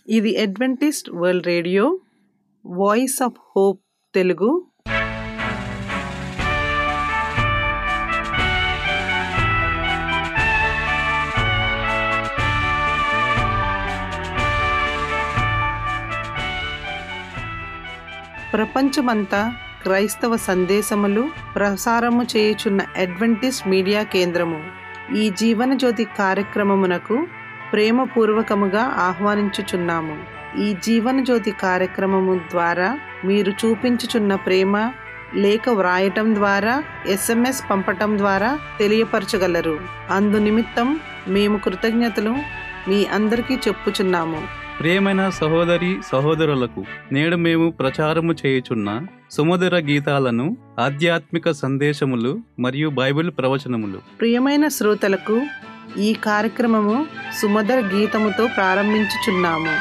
ఇది Adventist world radio voice of hope Telugu ప్రపంచమంతా క్రైస్తవ సందేశములు ప్రసారము చేయుచున్న అడ్వెంటిస్ట్ మీడియా కేంద్రము ఈ జీవనజ్యోతి కార్యక్రమమునకు ప్రేమపూర్వకముగా ఆహ్వానించుచున్నాము ఈ జీవనజ్యోతి కార్యక్రమము ద్వారా మీరు చూపించుచున్న ప్రేమ లేఖ వ్రాయటం ద్వారా ఎస్ఎంఎస్ పంపటం ద్వారా తెలియపరచగలరు అందు నిమిత్తం మేము కృతజ్ఞతలు మీ అందరికీ చెప్పుచున్నాము ప్రియమైన సహోదరి సహోదరులకు నేడు మేము ప్రచారము చేయుచున్న సుమధుర గీతాలను ఆధ్యాత్మిక సందేశములు మరియు బైబిల్ ప్రవచనములు ప్రియమైన శ్రోతలకు ఈ కార్యక్రమము సుమధుర గీతముతో ప్రారంభించుచున్నాము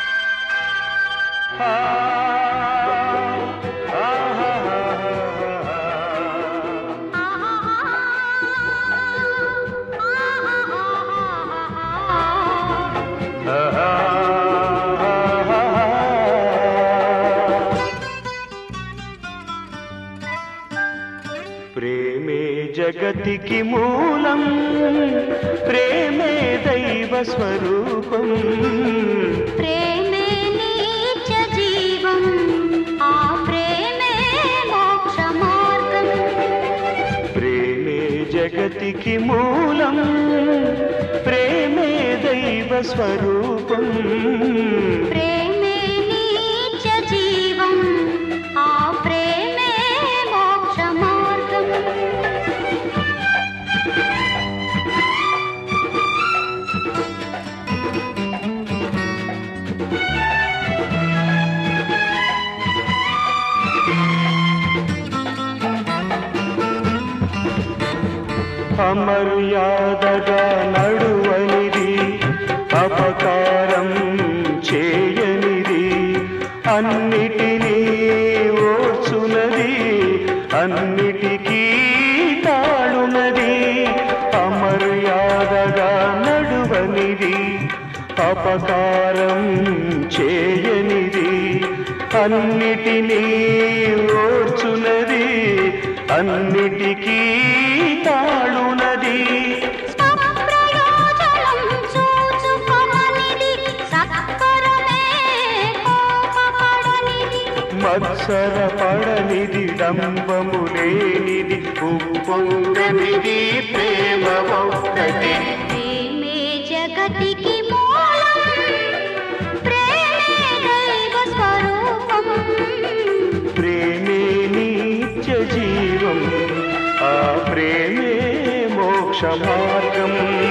ప్రేమే జగతికి మూలం ప్రేమే దైవ స్వరూపం ప్రేమే నీచ జీవం ఆ ప్రేమే మోక్ష మార్గం ప్రేమే జగతికి మూలం ప్రేమే దైవ స్వరూపం ప్రేమే నీచ జీవం ఆ ప్రేమే మోక్ష మార్గం అమర్యాదగా నడువనిది అపకారం చేయనిది అన్నిటినీ ఓర్చునది అన్నిటికీ తాళునది అమర్యాదగా నడువనిది అపకారం చేయనిది అన్నిటినీ ఓర్చునది అన్నిటికీ తాళునది స్వప్రయోజనం చూచుకొననిది సత్వరమే కోపపడనిది మత్సర పడనిది డంబము లేనిది ఉప్పొంగనిది ప్రేమ ఒక్కటి ప్రేమే జగతికి మూలం ప్రేమే దైవ స్వరూపం ప్రేమే నిత్య జీవం ఆ ప్రేమే మోక్ష మార్గం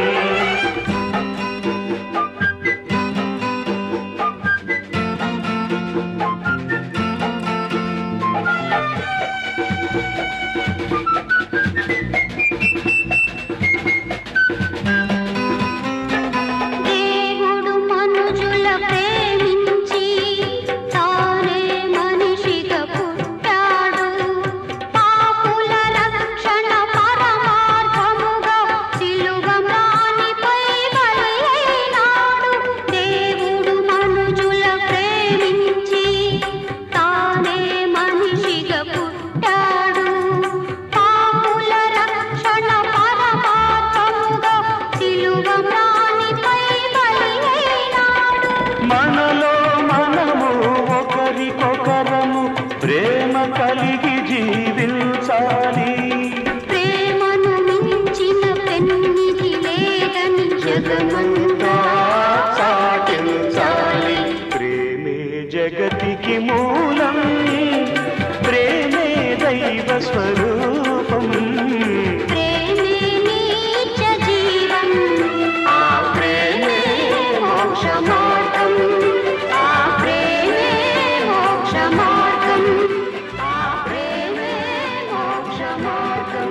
దేవుడు మనుజుల ప్రేమించి తానే మనిషిగా పుట్టాడు పాపుల రక్షణ పరమార్థముగా సిలువ మ్రానిపై బలి అయినాడు దేవుడు మనుజుల ప్రేమించి తానే మనిషిగా పుట్టాడు పాపుల రక్షణ పరమార్థముగా సిలువ మ్రానిపై బలి అయినాడు మనలో మనము ఒకరికొకరము ప్రేమ కలిగి జీవించాలి ప్రేమను మించిన పెన్నిది లేదని జగమంతా సాటించాలి ప్రేమే జగతికి మూలం ప్రేమే దైవ స్వరూపం ప్రేమే నీచ జీవం ఆ ప్రేమే మోక్ష మార్గం ఆ ప్రేమే మోక్ష మార్గం ఆ ప్రేమే మోక్ష మార్గం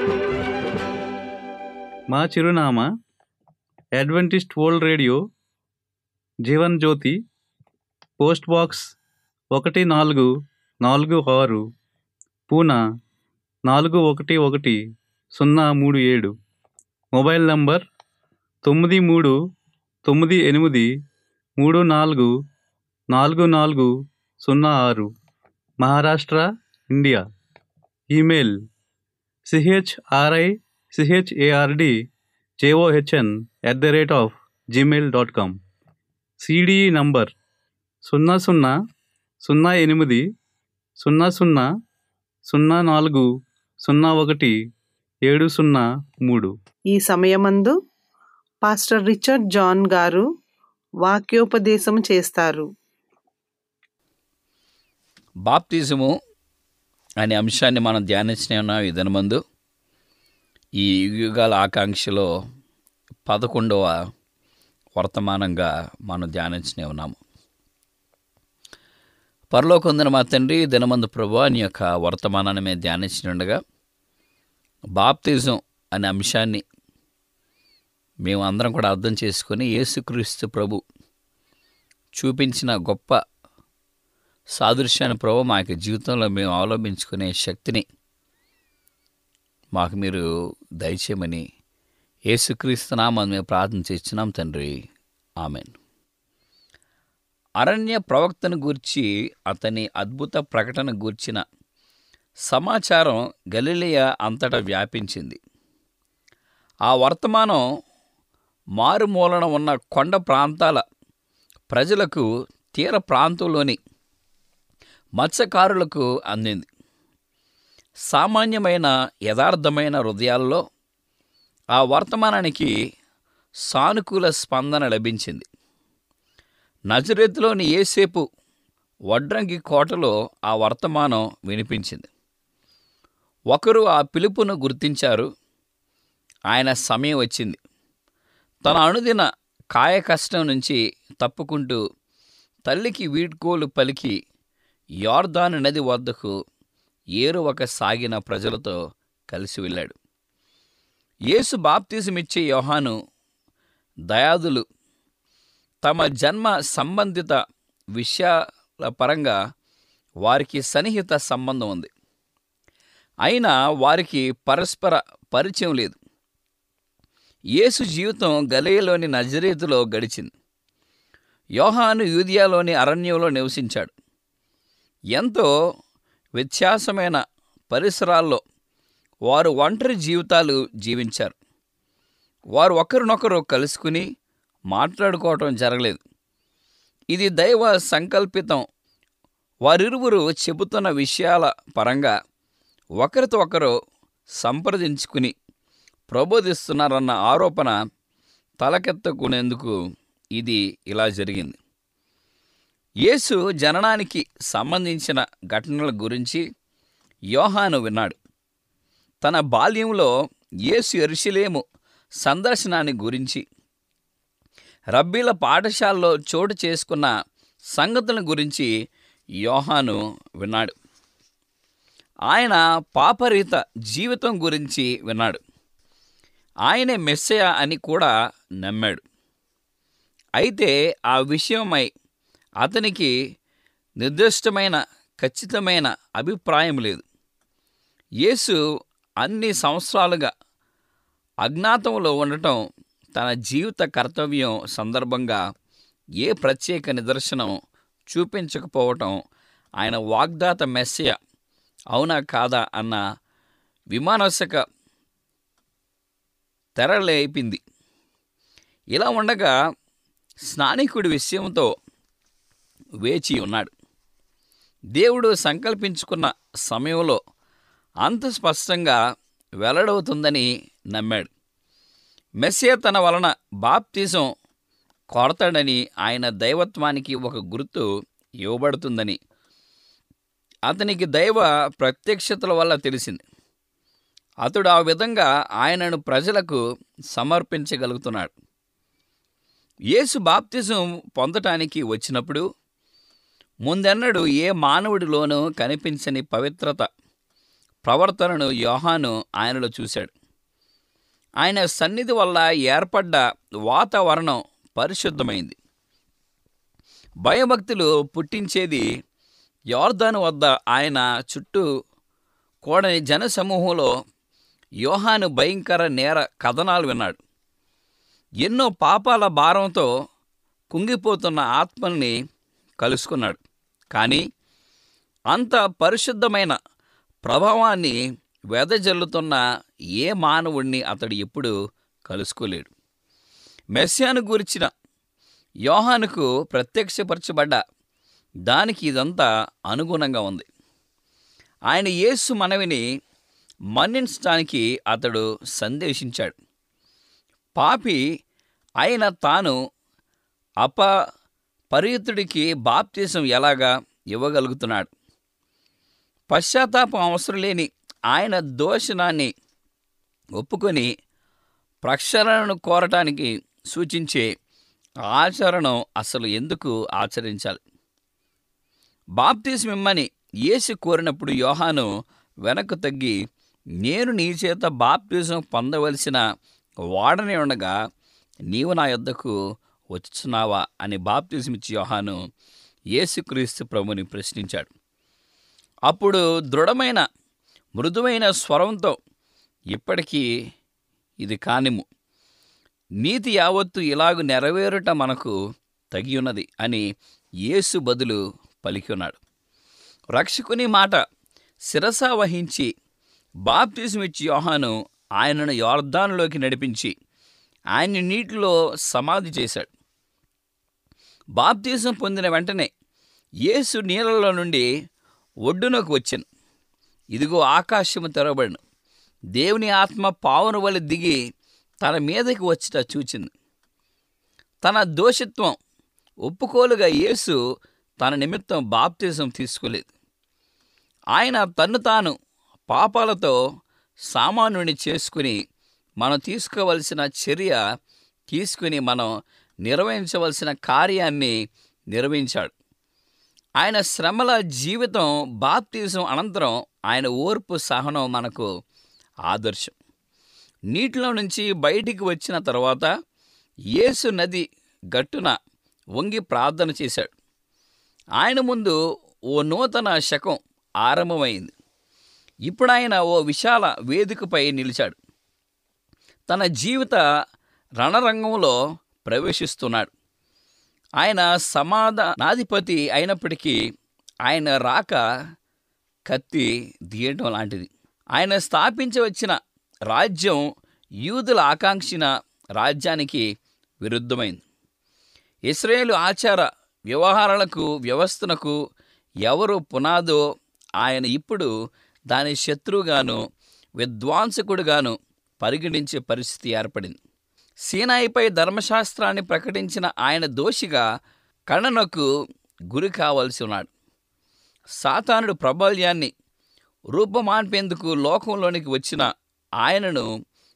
మా చిరునామా Adventist world radio Jeevan Jyothi post box ఒకటి నాలుగు నాలుగు ఆరు పూనా నాలుగు ఒకటి ఒకటి సున్నా మూడు ఏడు మొబైల్ నంబర్ తొమ్మిది మూడు తొమ్మిది ఎనిమిది మూడు నాలుగు నాలుగు నాలుగు సున్నా ఆరు Maharashtra India email C H R I C H A R D J O H N at the rate of Gmail dot com C D E number సున్నా సున్నా సున్నా ఎనిమిది సున్నా సున్నా సున్నా నాలుగు సున్నా ఒకటి ఏడు సున్నా మూడు ఈ సమయమందు పాస్టర్ రిచర్డ్ జాన్ గారు వాక్యోపదేశం చేస్తారు బాప్తిజము అనే అంశాన్ని మనం ధ్యానించిన ఉన్నాం ఈ దినమందు ఈ యుగాల ఆకాంక్షలో పదకొండవ వర్తమానంగా మనం ధ్యానించనే ఉన్నాము పరలోకొందిన మా తండ్రి ఈ దినమందు ప్రభు నీ యొక్క వర్తమానాన్ని మేము ధ్యానించినగా బాప్తిజం అనే అంశాన్ని మేము అందరం కూడా అర్థం చేసుకొని యేసుక్రీస్తు ప్రభు చూపించిన గొప్ప సాదృశ్యాన్ని ప్రభు మా యొక్క జీవితంలో మేము అవలంబించుకునే శక్తిని మాకు మీరు దయచేయమని యేసుక్రీస్తునామని మేము ప్రార్థన చేస్తున్నాం తండ్రి ఆమెన్ అరణ్య ప్రవక్తను గూర్చి అతని అద్భుత ప్రకటన గూర్చిన సమాచారం గలిలియ అంతటా వ్యాపించింది ఆ వర్తమానం మారుమూలన ఉన్న కొండ ప్రాంతాల ప్రజలకు తీర ప్రాంతంలోని మత్స్యకారులకు అందింది సామాన్యమైన యథార్థమైన హృదయాల్లో ఆ వర్తమానానికి సానుకూల స్పందన లభించింది నజరెత్తులోని ఏసేపు వడ్రంగి కోటలో ఆ వర్తమానం వినిపించింది ఒకరు ఆ పిలుపును గుర్తించారు ఆయన సమయం వచ్చింది తన అనుదిన కాయ కష్టం నుంచి తప్పుకుంటూ తల్లికి వీడ్కోలు పలికి యార్దాను నది వద్దకు ఏరువక సాగిన ప్రజలతో కలిసి వెళ్ళాడు యేసు బాప్తిజమిచ్చే యోహాను దయాదులు తమ జన్మ సంబంధిత విషయాల పరంగా వారికి సన్నిహిత సంబంధం ఉంది అయినా వారికి పరస్పర పరిచయం లేదు యేసు జీవితం గలియలోని నజరేతులో గడిచింది యోహాను యూదియాలోని అరణ్యంలో నివసించాడు ఎంతో వ్యత్యాసమైన పరిసరాల్లో వారు ఒంటరి జీవితాలు జీవించారు వారు ఒకరినొకరు కలుసుకుని మాట్లాడుకోవటం జరగలేదు ఇది దైవ సంకల్పితం వారిరువురు చెబుతున్న విషయాల పరంగా ఒకరితో ఒకరు సంప్రదించుకుని ప్రబోధిస్తున్నారన్న ఆరోపణ తలకెత్తుకునేందుకు ఇది ఇలా జరిగింది యేసు జననానికి సంబంధించిన ఘటనల గురించి యోహాను విన్నాడు తన బాల్యంలో యేసు ఎరుషలేము సందర్శనాన్ని గురించి రబ్బీల పాఠశాలలో చోటు చేసుకున్న సంగతుల గురించి యోహాను విన్నాడు ఆయన పాపరీత జీవితం గురించి విన్నాడు ఆయనే మెస్సయ అని కూడా నమ్మాడు అయితే ఆ విషయమై అతనికి నిర్దిష్టమైన ఖచ్చితమైన అభిప్రాయం లేదు యేసు అన్ని సంవత్సరాలుగా అజ్ఞాతంలో ఉండటం తన జీవిత కర్తవ్యం సందర్భంగా ఏ ప్రత్యేక నిదర్శనం చూపించకపోవటం ఆయన వాగ్దాత మెస్సయ అవునా కాదా అన్న విమానోత్సక తెరలేపింది ఇలా ఉండగా స్నానికుడి విషయంతో వేచి ఉన్నాడు దేవుడు సంకల్పించుకున్న సమయంలో అంత స్పష్టంగా వెల్లడవుతుందని నమ్మాడు మెస్సియ తన వలన బాప్తిజం కొడతాడని ఆయన దైవత్వానికి ఒక గుర్తు ఇవ్వబడుతుందని అతనికి దైవ ప్రత్యక్షతల వల్ల తెలిసింది అతడు ఆ విధంగా ఆయనను ప్రజలకు సమర్పించగలుగుతున్నాడు యేసు బాప్తిజం పొందటానికి వచ్చినప్పుడు ముందెన్నడు ఏ మానవుడిలోనూ కనిపించని పవిత్రత ప్రవర్తనను యోహాను ఆయనలో చూశాడు ఆయన సన్నిధి వల్ల ఏర్పడ్డ వాతావరణం పరిశుద్ధమైంది భయభక్తులు పుట్టించేది యోర్దాను వద్ద ఆయన చుట్టూ కూడని జనసమూహంలో యోహాను భయంకర నేర కథనాలు విన్నాడు ఎన్నో పాపాల భారంతో కుంగిపోతున్న ఆత్మల్ని కలుసుకున్నాడు కానీ అంత పరిశుద్ధమైన ప్రభావాన్ని వెదజల్లుతున్న ఏ మానవుణ్ణి అతడు ఎప్పుడు కలుసుకోలేడు మెస్సియాను గురించిన యోహానుకు ప్రత్యక్షపరచబడ్డ దానికి ఇదంతా అనుగుణంగా ఉంది ఆయన యేసు మనవిని మన్నించడానికి అతడు సందేశించాడు పాపి అయిన తాను అప పరియుతుడికి బాప్తీసం ఎలాగా ఇవ్వగలుగుతున్నాడు పశ్చాత్తాపం అవసరం లేని ఆయన దోషణాన్ని ఒప్పుకొని ప్రక్షాళనను కోరటానికి సూచించే ఆచరణం అసలు ఎందుకు ఆచరించాలి బాప్తీసం ఇమ్మని యేసు కోరినప్పుడు యోహాను వెనక్కు తగ్గి నేను నీ చేత బాప్తీసం పొందవలసిన వాడనే ఉండగా నీవు నా యొద్దకు వచ్చుచున్నావా అని బాప్తీసం ఇచ్చి యోహాను యేసుక్రీస్తు ప్రభుని ప్రశ్నించాడు అప్పుడు దృఢమైన మృదువైన స్వరంతో ఇప్పటికీ ఇది కానిము నీతి యావత్తు ఇలాగు నెరవేరుట మనకు తగి ఉన్నది అని యేసు బదులు పలికి ఉన్నాడు రక్షకుని మాట శిరస వహించి బాప్తిజం ఇచ్చి యోహాను ఆయనను యోర్దానులోకి నడిపించి ఆయన్ని నీటిలో సమాధి చేశాడు బాప్తీసం పొందిన వెంటనే యేసు నీళ్ళలో నుండి ఒడ్డునకు వచ్చాను ఇదిగో ఆకాశము తెరవబడిన దేవుని ఆత్మ పావును వలె దిగి తన మీదకి వచ్చుట చూచింది తన దోషత్వం ఒప్పుకోలుగా యేసు తన నిమిత్తం బాప్తిజం తీసుకోలేదు ఆయన తన్ను తాను పాపాలతో సామాన్యుని చేసుకుని మనం తీసుకోవలసిన చర్య తీసుకుని మనం నిర్వహించవలసిన కార్యాన్ని నిర్వహించాడు ఆయన శ్రమల జీవితం బాప్తిజం అనంతరం ఆయన ఓర్పు సహనం మనకు ఆదర్శం నీటిలో నుంచి బయటికి వచ్చిన తర్వాత యేసు నది గట్టున వంగి ప్రార్థన చేశాడు ఆయన ముందు ఓ నూతన శకం ఆరంభమైంది ఇప్పుడు ఆయన ఓ విశాల వేదికపై నిలిచాడు తన జీవిత రణరంగంలో ప్రవేశిస్తున్నాడు ఆయన సమాధానాధిపతి అయినప్పటికీ ఆయన రాక కత్తి తీయటం లాంటిది ఆయన స్థాపించవచ్చిన రాజ్యం యూదుల ఆకాంక్షిన రాజ్యానికి విరుద్ధమైంది ఇస్రాయేలు ఆచార వ్యవహారాలకు వ్యవస్థనకు ఎవరు పునాదో ఆయన ఇప్పుడు దాని శత్రువుగాను విద్వాంసకుడుగాను పరిగణించే పరిస్థితి ఏర్పడింది సీనాయిపై ధర్మశాస్త్రాన్ని ప్రకటించిన ఆయన దోషిగా కణనకు గురి కావాల్సి ఉన్నాడు సాతానుడు ప్రబల్యాన్ని రూపమాన్పేందుకు లోకంలోనికి వచ్చిన ఆయనను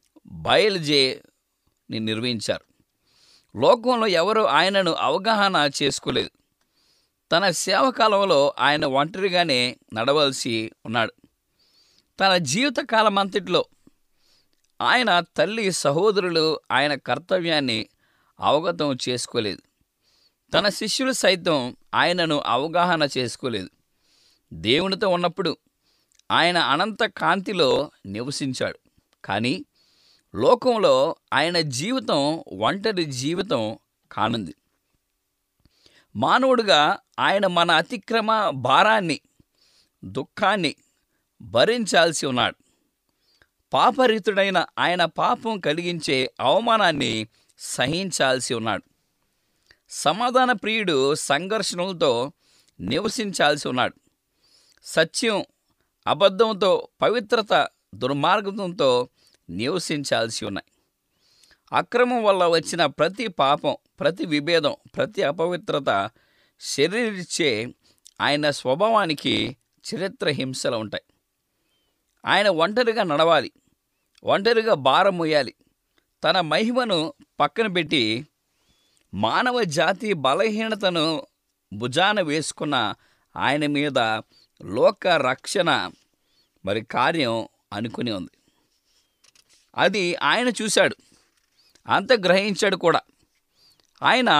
బయలుజేని నిర్వహించారు లోకంలో ఎవరు ఆయనను అవగాహన చేసుకోలేదు తన సేవకాలంలో ఆయన ఒంటరిగానే నడవలసి ఉన్నాడు తన జీవితకాలం అంతటిలో ఆయన తల్లి సహోదరులు ఆయన కర్తవ్యాన్ని అవగతం చేసుకోలేదు తన శిష్యులు సైతం ఆయనను అవగాహన చేసుకోలేదు దేవునితో ఉన్నప్పుడు ఆయన అనంత కాంతిలో నివసించాడు కానీ లోకంలో ఆయన జీవితం ఒంటరి జీవితం కానుంది మానవుడిగా ఆయన మన అతిక్రమ భారాన్ని దుఃఖాన్ని భరించాల్సి ఉన్నాడు పాపరితుడైన ఆయన పాపం కలిగించే అవమానాన్ని సహించాల్సి ఉన్నాడు సమాధాన ప్రియుడు సంఘర్షణలతో నివసించాల్సి ఉన్నాడు సత్యం అబద్ధంతో పవిత్రత దుర్మార్గంతో నివసించాల్సి ఉన్నాయి అక్రమం వల్ల వచ్చిన ప్రతి పాపం ప్రతి విభేదం ప్రతి అపవిత్రత శరీరిచ్చే ఆయన స్వభావానికి చరిత్ర హింసలు ఉంటాయి ఆయన ఒంటరిగా నడవాలి ఒంటరిగా భారం మోయాలి తన మహిమను పక్కన పెట్టి మానవ జాతి బలహీనతను భుజాన వేసుకున్న ఆయన మీద లోక రక్షణ మరి కార్యం అనుకుని ఉంది అది ఆయన చూశాడు అంత గ్రహించాడు కూడా ఆయన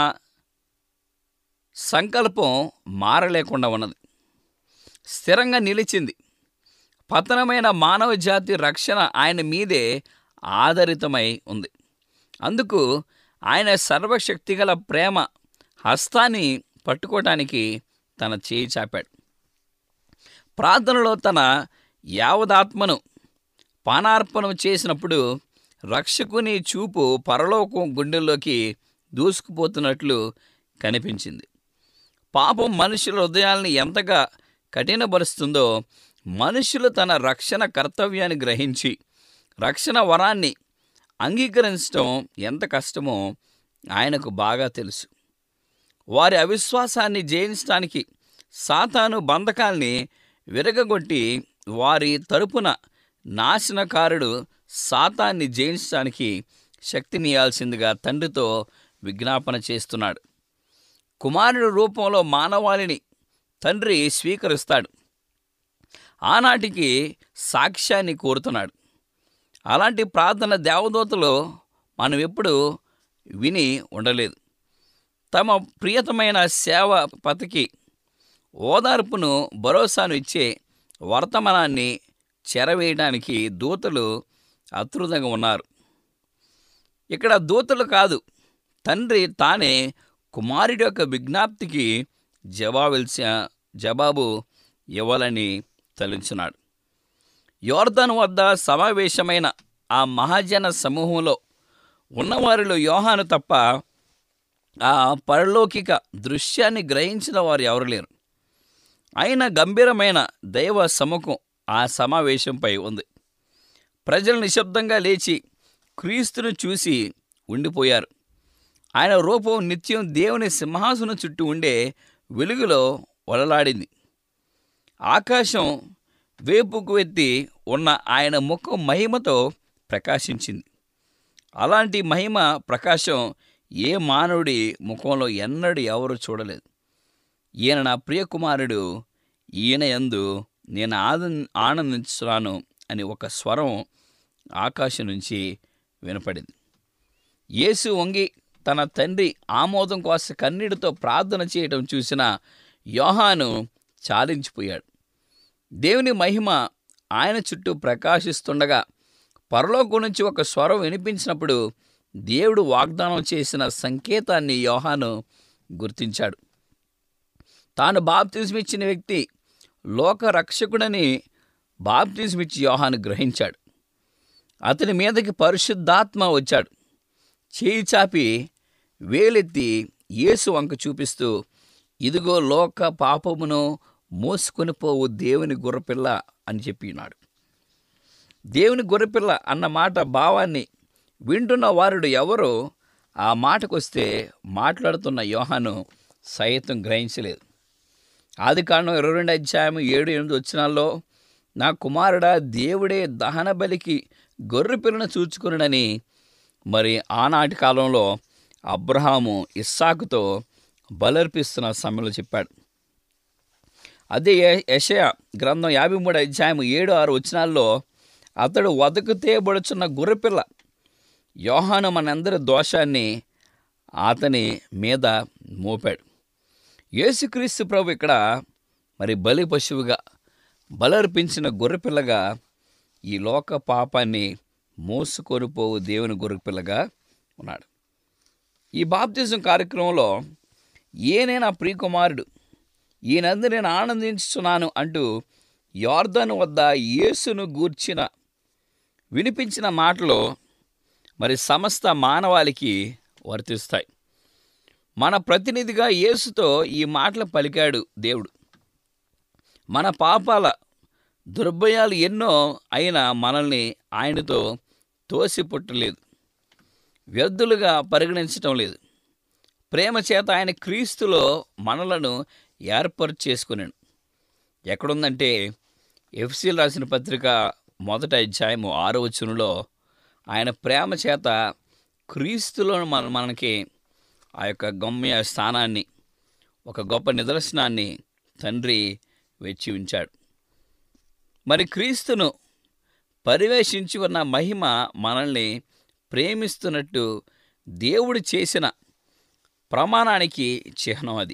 సంకల్పం మారలేకుండా ఉన్నది స్థిరంగా నిలిచింది పతనమైన మానవ జాతి రక్షణ ఆయన మీదే ఆధారితమై ఉంది అందుకు ఆయన సర్వశక్తిగల ప్రేమ హస్తాన్ని పట్టుకోవటానికి తన చేయి చాపాడు ప్రార్థనలో తన యావదాత్మను పానార్పణం చేసినప్పుడు రక్షకుని చూపు పరలోకం గుండెల్లోకి దూసుకుపోతున్నట్లు కనిపించింది పాపం మనుషుల హృదయాల్ని ఎంతగా కఠినపరుస్తుందో మనుషులు తన రక్షణ కర్తవ్యాన్ని గ్రహించి రక్షణ వరాన్ని అంగీకరించడం ఎంత కష్టమో ఆయనకు బాగా తెలుసు వారి అవిశ్వాసాన్ని జయించడానికి సాతాను బంధకాల్ని విరగగొట్టి వారి తరపున నాశనకారుడు సాతాన్ని జయించడానికి శక్తినియాల్సిందిగా తండ్రితో విజ్ఞాపన చేస్తున్నాడు కుమారుడు రూపంలో మానవాళిని తండ్రి స్వీకరిస్తాడు ఆనాటికి సాక్ష్యాన్ని కోరుతున్నాడు అలాంటి ప్రార్థన దేవదూతలు మనం ఎప్పుడు విని ఉండలేదు తమ ప్రియతమైన సేవ పతికి ఓదార్పును భరోసాను ఇచ్చే వర్తమానాన్ని చెరవేయడానికి దూతలు అతృతంగా ఉన్నారు ఇక్కడ దూతలు కాదు తండ్రి తానే కుమారుడి యొక్క విజ్ఞప్తికి జవాబిల్సిన జవాబు ఇవ్వాలని తలంచున్నాడు యోర్ధన్ వద్ద సమావేశమైన ఆ మహాజన సమూహంలో ఉన్నవారిలో యోహాను తప్ప ఆ పరలౌకిక దృశ్యాన్ని గ్రహించిన వారు ఎవరు లేరు అయిన గంభీరమైన దైవ సముఖం ఆ సమావేశంపై ఉంది ప్రజలు నిశ్శబ్దంగా లేచి క్రీస్తును చూసి ఉండిపోయారు ఆయన రూపం నిత్యం దేవుని సింహాసనం చుట్టూ ఉండే వెలుగులో వలలాడింది ఆకాశం వేపుకు ఎత్తి ఉన్న ఆయన ముఖం మహిమతో ప్రకాశించింది అలాంటి మహిమ ప్రకాశం ఏ మానవుడి ముఖంలో ఎన్నడూ ఎవరు చూడలేదు ఈయన నా ప్రియకుమారుడు ఈయన యందు నేను ఆద ఆనందించున్నాను అని ఒక స్వరం ఆకాశం నుంచి వినపడింది యేసు వంగి తన తండ్రి ఆమోదం కోసం కన్నీటితో ప్రార్థన చేయటం చూసిన యోహాను చాలించిపోయాడు దేవుని మహిమ ఆయన చుట్టూ ప్రకాశిస్తుండగా పరలోకం నుంచి ఒక స్వరం వినిపించినప్పుడు దేవుడు వాగ్దానం చేసిన సంకేతాన్ని యోహాను గుర్తించాడు తాను బాప్తిజమిచ్చిన వ్యక్తి లోక రక్షకుడని బాప్తిజమిచ్చి యోహాను గ్రహించాడు అతని మీదకి పరిశుద్ధాత్మ వచ్చాడు చేయి చాపి వేలెత్తి యేసు వంక చూపిస్తూ ఇదిగో లోక పాపమును మోసుకొని పోవు దేవుని గుర్రపిల్ల అని చెప్పినాడు దేవుని గొర్రెపిల్ల అన్న మాట భావాన్ని వింటున్న వారుడు ఎవరో ఆ మాటకొస్తే మాట్లాడుతున్న యోహాను సైతం గ్రహించలేదు ఆది కాండం ఇరవై రెండు అధ్యాయం ఏడు ఎనిమిది వచ్చినాల్లో నా కుమారుడా దేవుడే దహన బలికి గొర్రెపిల్లను చూచుకునని మరి ఆనాటి కాలంలో అబ్రహాము ఇస్సాకుతో బలర్పిస్తున్న సమయంలో చెప్పాడు అదే యషయ గ్రంథం యాభై మూడు అధ్యాయం ఏడు ఆరు వచనాల్లో అతడు వదకు తేబడుచున్న గుర్రపిల్ల యోహాను మనందరి దోషాన్ని అతని మీద మోపాడు యేసుక్రీస్తు ప్రభు ఇక్కడ మరి బలి పశువుగా బలర్పించిన గొర్రెపిల్లగా ఈ లోక పాపాన్ని మోసుకొని పోవు దేవుని గొర్రెపిల్లగా ఉన్నాడు ఈ బాప్తిజం కార్యక్రమంలో ఈయనే నా ప్రియకుమారుడు ఈయనందు నేను ఆనందించుతున్నాను అంటూ యోర్ధను వద్ద యేసును గూర్చిన వినిపించిన మాటలు మరి సమస్త మానవాళికి వర్తిస్తాయి మన ప్రతినిధిగా యేసుతో ఈ మాటలు పలికాడు దేవుడు మన పాపాల దుర్భయాలు ఎన్నో అయినా మనల్ని ఆయనతో తోసిపుట్టలేదు వ్యర్థులుగా పరిగణించటం లేదు ప్రేమ చేత ఆయన క్రీస్తులో మనలను ఏర్పాటు చేసుకున్నాడు ఎక్కడుందంటే ఎఫ్సీలు రాసిన పత్రిక మొదట అధ్యాయము ఆరో వచనంలో ఆయన ప్రేమ చేత క్రీస్తులో మన మనకి ఆ యొక్క గమ్య స్థానాన్ని ఒక గొప్ప నిదర్శనాన్ని తండ్రి వెచ్చి ఉంచాడు మరి క్రీస్తును పరివేషించి ఉన్న మహిమ మనల్ని ప్రేమిస్తున్నట్టు దేవుడు చేసిన ప్రమాణానికి చిహ్నం అది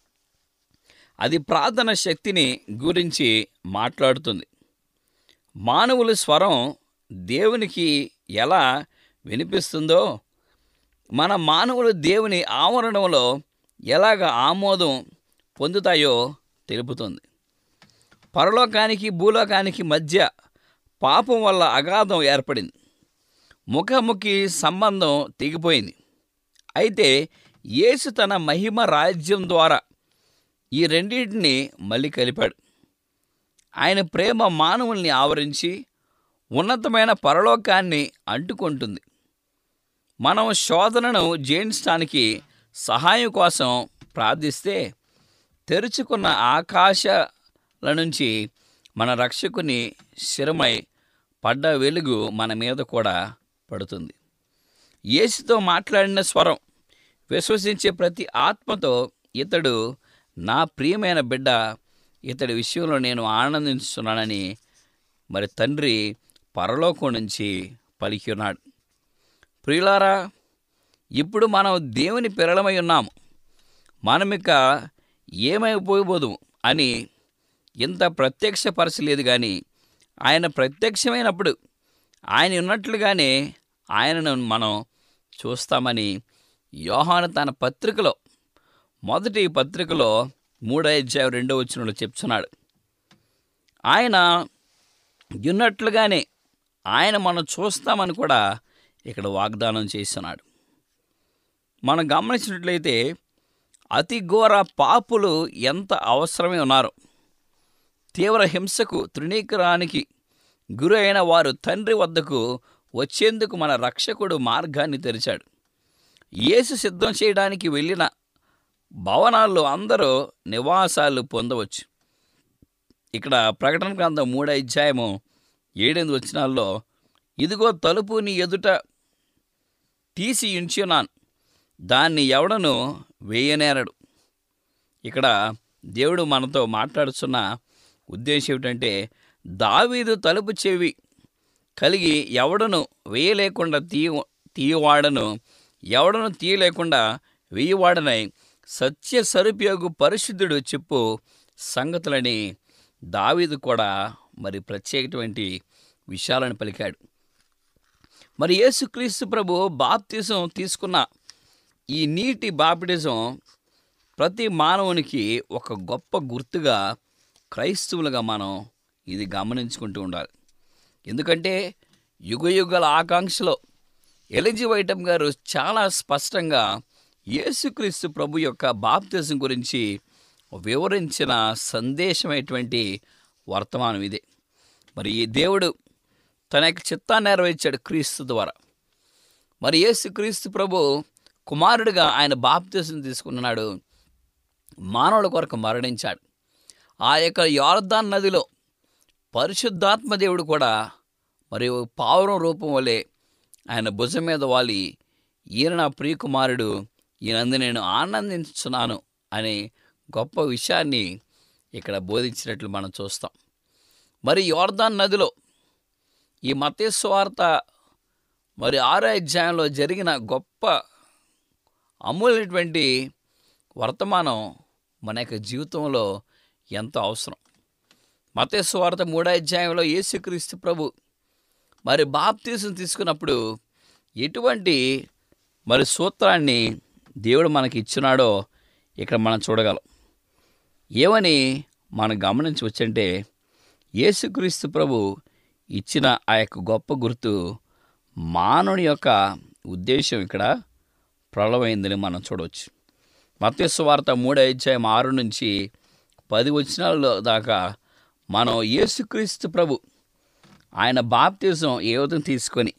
అది ప్రార్థన శక్తిని గురించి మాట్లాడుతుంది మానవుల స్వరం దేవునికి ఎలా వినిపిస్తుందో మన మానవులు దేవుని ఆవరణంలో ఎలాగ ఆమోదం పొందుతాయో తెలుపుతుంది పరలోకానికి భూలోకానికి మధ్య పాపం వల్ల అగాధం ఏర్పడింది ముఖాముఖి సంబంధం తెగిపోయింది అయితే యేసు తన మహిమ రాజ్యం ద్వారా ఈ రెండింటిని మళ్ళీ కలిపాడు ఆయన ప్రేమ మానవుల్ని ఆవరించి ఉన్నతమైన పరలోకాన్ని అంటుకుంటుంది మనం శోధనను జయించడానికి సహాయం కోసం ప్రార్థిస్తే తెరుచుకున్న ఆకాశాల నుంచి మన రక్షకుని శిరమై పడ్డ వెలుగు మన మీద కూడా పడుతుంది యేసుతో మాట్లాడిన స్వరం విశ్వసించే ప్రతి ఆత్మతో ఇతడు నా ప్రియమైన బిడ్డ ఇతడి విషయంలో నేను ఆనందిస్తున్నానని మరి తండ్రి పరలోకం నుంచి పలికి ఉన్నాడు ప్రియులారా ఇప్పుడు మనం దేవుని పిరలమై ఉన్నాము మనమిక ఏమైపోబోదు అని ఇంత ప్రత్యక్షపరచలేదు కానీ ఆయన ప్రత్యక్షమైనప్పుడు ఆయన ఉన్నట్లుగానే ఆయనను మనం చూస్తామని యోహాను తన పత్రికలో మొదటి పత్రికలో మూడో అధ్యాయం రెండో వచనంలో చెప్తున్నాడు ఆయన ఉన్నట్లుగానే ఆయన మనం చూస్తామని కూడా ఇక్కడ వాగ్దానం చేస్తున్నాడు మనం గమనించినట్లయితే అతి ఘోర పాపులు ఎంత అవసరమే ఉన్నారు తీవ్ర హింసకు తృణీకరానికి గురి అయిన వారు తండ్రి వద్దకు వచ్చేందుకు మన రక్షకుడు మార్గాన్ని తెరిచాడు యేసు సిద్ధం చేయడానికి వెళ్ళిన భవనాల్లో అందరూ నివాసాలు పొందవచ్చు ఇక్కడ ప్రకటన గ్రంథం మూడో అధ్యాయము ఏడెనిమిది వచనాల్లో ఇదిగో తలుపు నీ ఎదుట తీసి ఉంచున్నాను దాన్ని ఎవడను వేయనేరడు ఇక్కడ దేవుడు మనతో మాట్లాడుతున్న ఉద్దేశం ఏమిటంటే దావీదు తలుపు చెవి కలిగి ఎవడను వేయలేకుండా తీయ తీయవాడను ఎవడను తీయలేకుండా వేయవాడనై సత్య సరుపయోగు పరిశుద్ధుడు చెప్పు సంగతులని దావీదు కూడా మరి ప్రత్యేకటువంటి విషయాలను పలికాడు మరి యేసుక్రీస్తు ప్రభు బాప్తిజం తీసుకున్న ఈ నీటి బాప్టిజం ప్రతి మానవునికి ఒక గొప్ప గుర్తుగా క్రైస్తవులుగా మనం ఇది గమనించుకుంటూ ఉండాలి ఎందుకంటే యుగ యుగాల ఆకాంక్షలో ఎలిజి వైటం గారు చాలా స్పష్టంగా యేసుక్రీస్తు ప్రభు యొక్క బాప్తిజం గురించి వివరించిన సందేశమైనటువంటి వర్తమానం ఇదే మరి ఈ దేవుడు తన యొక్క చిత్తాన్ని నెరవేర్చాడు క్రీస్తు ద్వారా మరి యేసు క్రీస్తు ప్రభు కుమారుడిగా ఆయన బాప్తిజం తీసుకున్నాడు మానవుల కొరకు మరణించాడు ఆ యొక్క యోర్దాన్ నదిలో పరిశుద్ధాత్మ దేవుడు కూడా మరియు పావురం రూపం వలె ఆయన భుజం మీద వాలి ఈయన నా ప్రియకుమారుడు ఈయనందు నేను ఆనందించున్నాను అనే గొప్ప విషయాన్ని ఇక్కడ బోధించినట్లు మనం చూస్తాం మరి యోర్దాన్ నదిలో ఈ మతేశ్వార్త మరి ఆరో అధ్యాయంలో జరిగిన గొప్ప అమూల్యటువంటి వర్తమానం మన యొక్క జీవితంలో ఎంతో అవసరం మతేశ్వార్త మూడో అధ్యాయంలో యేసుక్రీస్తు ప్రభు మరి బాప్తీసం తీసుకున్నప్పుడు ఎటువంటి మరి సూత్రాన్ని దేవుడు మనకి ఇచ్చినాడో ఇక్కడ మనం చూడగలం ఏమని మనం గమనించవచ్చంటే యేసుక్రీస్తు ప్రభు ఇచ్చిన ఆ యొక్క గొప్ప గుర్తు మానవుని యొక్క ఉద్దేశం ఇక్కడ ప్రళమైందని మనం చూడవచ్చు మత్స్సు వార్త మూడో అధ్యాయం ఆరు నుంచి పది వచనాలలో దాకా మనం యేసుక్రీస్తు ప్రభు ఆయన బాప్తిజం ఏ విధంగా తీసుకొని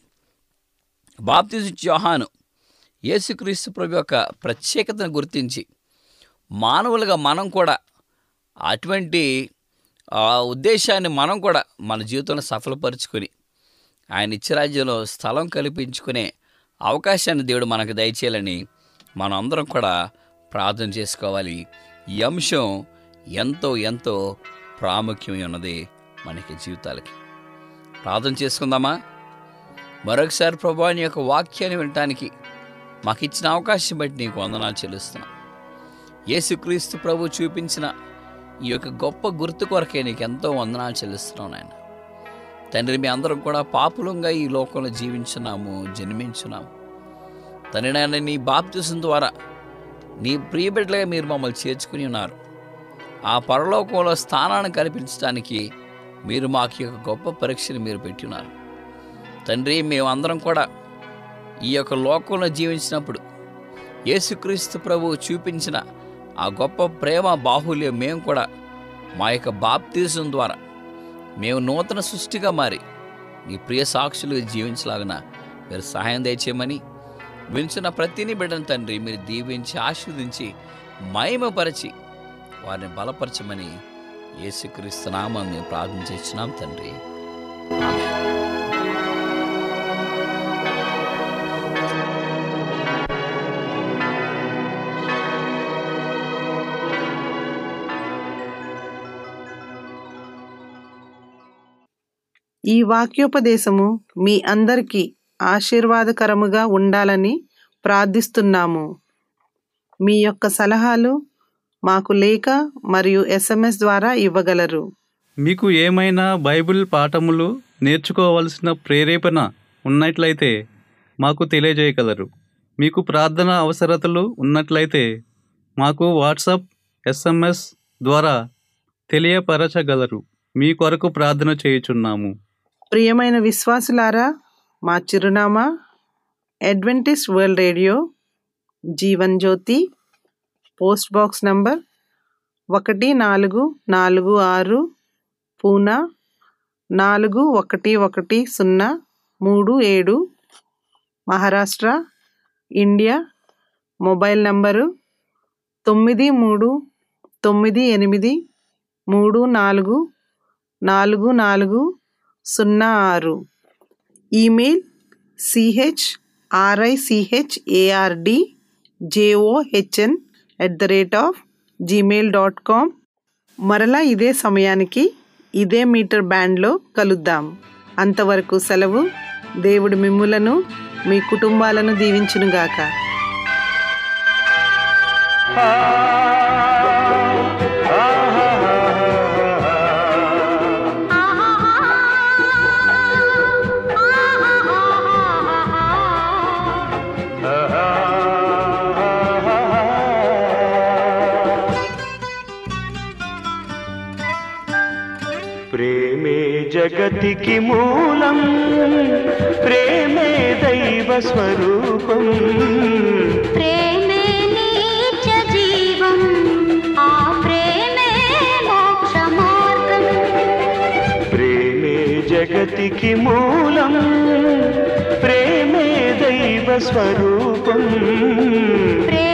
బాప్తిజం యోహాను యేసుక్రీస్తు ప్రభు యొక్క ప్రత్యేకతను గుర్తించి మానవులుగా మనం కూడా అటువంటి ఆ ఉద్దేశాన్ని మనం కూడా మన జీవితంలో సఫలపరుచుకొని ఆయన ఇచ్చరాజ్యంలో స్థలం కల్పించుకునే అవకాశాన్ని దేవుడు మనకు దయచేయాలని మనం అందరం కూడా ప్రార్థన చేసుకోవాలి ఈ అంశం ఎంతో ఎంతో ప్రాముఖ్యమై ఉన్నది మనకి జీవితాలకి ప్రార్థన చేసుకుందామా మరొకసారి ప్రభా నీ యొక్క వాక్యాన్ని వినటానికి మాకు ఇచ్చిన అవకాశం బట్టి నీకు వందనాలు చెల్లిస్తున్నాం యేసుక్రీస్తు ప్రభు చూపించిన ఈ యొక్క గొప్ప గుర్తు కొరకే నీకు ఎంతో వందనాలు చెల్లిస్తున్నాం నాయన తండ్రి మీ అందరం కూడా పాపులంగా ఈ లోకంలో జీవించున్నాము జన్మించున్నాము తండ్రి నాయన నీ బాప్తిసం ద్వారా నీ ప్రియబిడ్డలుగా మీరు మమ్మల్ని చేర్చుకుని ఉన్నారు ఆ పరలోకంలో స్థానాన్ని కల్పించడానికి మీరు మాకు ఈ యొక్క గొప్ప పరీక్షను మీరు పెట్టి ఉన్నారు తండ్రి మేమందరం కూడా ఈ యొక్క లోకంలో జీవించినప్పుడు యేసుక్రీస్తు ప్రభువు చూపించిన ఆ గొప్ప ప్రేమ బాహుల్యం మేము కూడా మా యొక్క బాప్తీసం ద్వారా మేము నూతన సృష్టిగా మారి నీ ప్రియ సాక్షులుగా జీవించలాగిన మీరు సహాయం దయచేయమని వించిన ప్రతిని బిడ్డను తండ్రి మీరు దీవించి ఆశీర్వదించి మహిమపరచి వారిని బలపరచమని యేసుక్రీస్తు నామం మేము ప్రార్థించినాం తండ్రి ఈ వాక్యోపదేశము మీ అందరికీ ఆశీర్వాదకరముగా ఉండాలని ప్రార్థిస్తున్నాము మీ యొక్క సలహాలు మాకు లేఖ మరియు ఎస్ఎంఎస్ ద్వారా ఇవ్వగలరు మీకు ఏమైనా బైబిల్ పాఠములు నేర్చుకోవలసిన ప్రేరేపణ ఉన్నట్లయితే మాకు తెలియజేయగలరు మీకు ప్రార్థన అవసరతలు ఉన్నట్లయితే మాకు వాట్సాప్ ఎస్ఎంఎస్ ద్వారా తెలియపరచగలరు మీ కొరకు ప్రార్థన చేయుచున్నాము ప్రియమైన విశ్వాసులారా మా చిరునామా Adventist world radio Jeevan Jyothi post box number ఒకటి నాలుగు నాలుగు ఆరు పూనా నాలుగు ఒకటి ఒకటి సున్నా మూడు ఏడు మహారాష్ట్ర ఇండియా మొబైల్ నంబరు తొమ్మిది మూడు తొమ్మిది ఎనిమిది మూడు నాలుగు నాలుగు నాలుగు సున్నా ఆరు email C H R I C H A R D J O H N at the rate of Gmail dot com మరలా ఇదే సమయానికి ఇదే మీటర్ బ్యాండ్లో కలుద్దాం అంతవరకు సెలవు దేవుడు మిమ్ములను మీ కుటుంబాలను దీవించునుగాక ప్రేమే జగతికి మూలం ప్రేమే దైవ స్వరూపం ప్రేమే నీచ జీవం ఆ ప్రేమే మోక్ష మార్గం ప్రేమే జగతికి మూలం ప్రేమే దైవ స్వరూపం ప్రేమే